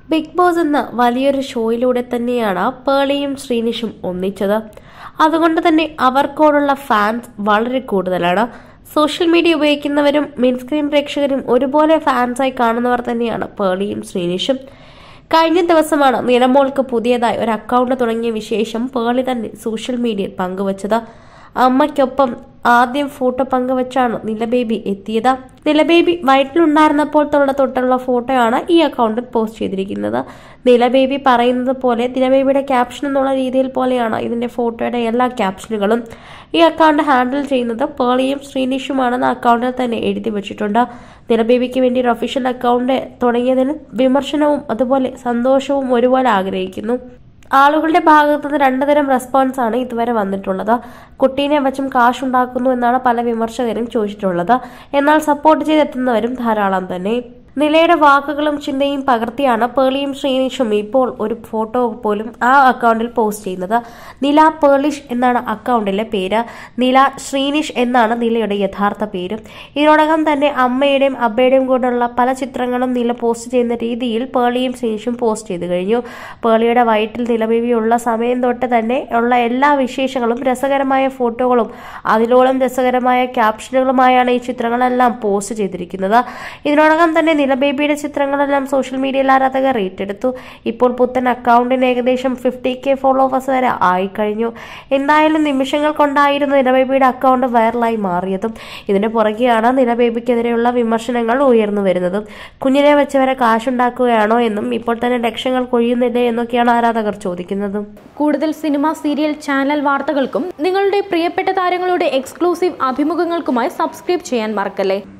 big boss എന്ന വലിയൊരു ഷോയിലൂടെ തന്നെയാണ് പേളിയും ശ്രീനിഷും ഒന്നിച്ചത് അതുകൊണ്ട് തന്നെ അവർക്കോടുള്ള ഫാൻസ് വളരെ കൂടുതലാണ് സോഷ്യൽ മീഡിയ ഉപയോഗിക്കുന്നവരും മെയിൻ സ്ക്രീൻ പ്രേക്ഷകരും ഒരുപോലെ ഫാൻസായി കാണുന്നവർ തന്നെയാണ് പേളിയും ശ്രീനിഷും കഴിഞ്ഞ ദിവസമാണ് നിലമോൾക്ക് പുതിയതായി ഒരു അക്കൗണ്ട് തുടങ്ങിയ വിശേഷം പേളി തന്നെ സോഷ്യൽ മീഡിയയിൽ പങ്കുവച്ചത് അമ്മയ്ക്കൊപ്പം ആദ്യം ഫോട്ടോ പങ്കുവച്ചാണ് നിലബേബി എത്തിയത് നിലബേബി വയറ്റിലുണ്ടായിരുന്നപ്പോൾ തൊള്ള തൊട്ടുള്ള ഫോട്ടോയാണ് ഈ അക്കൗണ്ടിൽ പോസ്റ്റ് ചെയ്തിരിക്കുന്നത് നിലബേബി പറയുന്നത് പോലെ നിലബേബിയുടെ ക്യാപ്ഷൻ എന്നുള്ള രീതിയിൽ പോലെയാണ് ഇതിന്റെ ഫോട്ടോയുടെ എല്ലാ ക്യാപ്ഷനുകളും ഈ അക്കൗണ്ട് ഹാൻഡിൽ ചെയ്യുന്നത് പേളിയും ശ്രീനിഷുമാണെന്ന് അക്കൗണ്ടിൽ തന്നെ എഴുതി വെച്ചിട്ടുണ്ട് നിലബേബിക്ക് വേണ്ടി ഒരു ഒഫീഷ്യൽ അക്കൗണ്ട് തുടങ്ങിയതിന് വിമർശനവും അതുപോലെ സന്തോഷവും ഒരുപോലെ ആഗ്രഹിക്കുന്നു ആളുകളുടെ ഭാഗത്തു നിന്ന് രണ്ടു തരം റെസ്പോൺസ് ആണ് ഇതുവരെ വന്നിട്ടുള്ളത് കുട്ടീനെ വെച്ചും കാശുണ്ടാക്കുന്നു എന്നാണ് പല വിമർശകരും ചോദിച്ചിട്ടുള്ളത് എന്നാൽ സപ്പോർട്ട് ചെയ്തെത്തുന്നവരും ധാരാളം തന്നെ നിലയുടെ വാക്കുകളും ചിന്തയും പകർത്തിയാണ് പേളിയും ശ്രീനിഷും ഇപ്പോൾ ഒരു ഫോട്ടോ പോലും ആ അക്കൗണ്ടിൽ പോസ്റ്റ് ചെയ്യുന്നത് നില പേളിഷ് എന്നാണ് അക്കൗണ്ടിലെ പേര് നില ശ്രീനിഷ് എന്നാണ് നിലയുടെ യഥാർത്ഥ പേര് ഇതിനോടകം തന്നെ അമ്മയുടെയും അബ്ബയുടെയും കൂടെയുള്ള പല ചിത്രങ്ങളും നില പോസ്റ്റ് ചെയ്യുന്ന രീതിയിൽ പേളിയും ശ്രീനിഷും പോസ്റ്റ് ചെയ്തു കഴിഞ്ഞു പേളിയുടെ വയറ്റിൽ നിലവിലുള്ള സമയം തൊട്ട് തന്നെ ഉള്ള എല്ലാ വിശേഷങ്ങളും രസകരമായ ഫോട്ടോകളും അതിലോളം രസകരമായ ക്യാപ്ഷനുകളുമായാണ് ഈ ചിത്രങ്ങളെല്ലാം പോസ്റ്റ് ചെയ്തിരിക്കുന്നത് ഇതിനോടകം തന്നെ നിലബേബിയുടെ ചിത്രങ്ങളെല്ലാം സോഷ്യൽ മീഡിയയിൽ ആരാധകർ ഏറ്റെടുത്തു ഇപ്പോൾ പുത്തൻ അക്കൗണ്ടിന് ഏകദേശം ഫിഫ്റ്റി കെ ഫോളോവേഴ്സ് വരെ ആയിക്കഴിഞ്ഞു എന്തായാലും നിമിഷങ്ങൾ കൊണ്ടായിരുന്നു നിലബേബിയുടെ അക്കൗണ്ട് വൈറലായി മാറിയതും ഇതിന് പുറകെയാണ് നിലബേബിക്കെതിരെയുള്ള വിമർശനങ്ങൾ ഉയർന്നു വരുന്നതും കുഞ്ഞിനെ വെച്ചവരെ കാശുണ്ടാക്കുകയാണോ എന്നും ഇപ്പോൾ തന്നെ ലക്ഷങ്ങൾ കൊഴിയുന്നില്ലേ എന്നൊക്കെയാണ് ആരാധകർ ചോദിക്കുന്നതും കൂടുതൽ സിനിമ സീരിയൽ ചാനൽ വാർത്തകൾക്കും നിങ്ങളുടെ പ്രിയപ്പെട്ട താരങ്ങളുടെ എക്സ്ക്ലൂസീവ് അഭിമുഖങ്ങൾക്കുമായി സബ്സ്ക്രൈബ് ചെയ്യാൻ മറക്കല്ലേ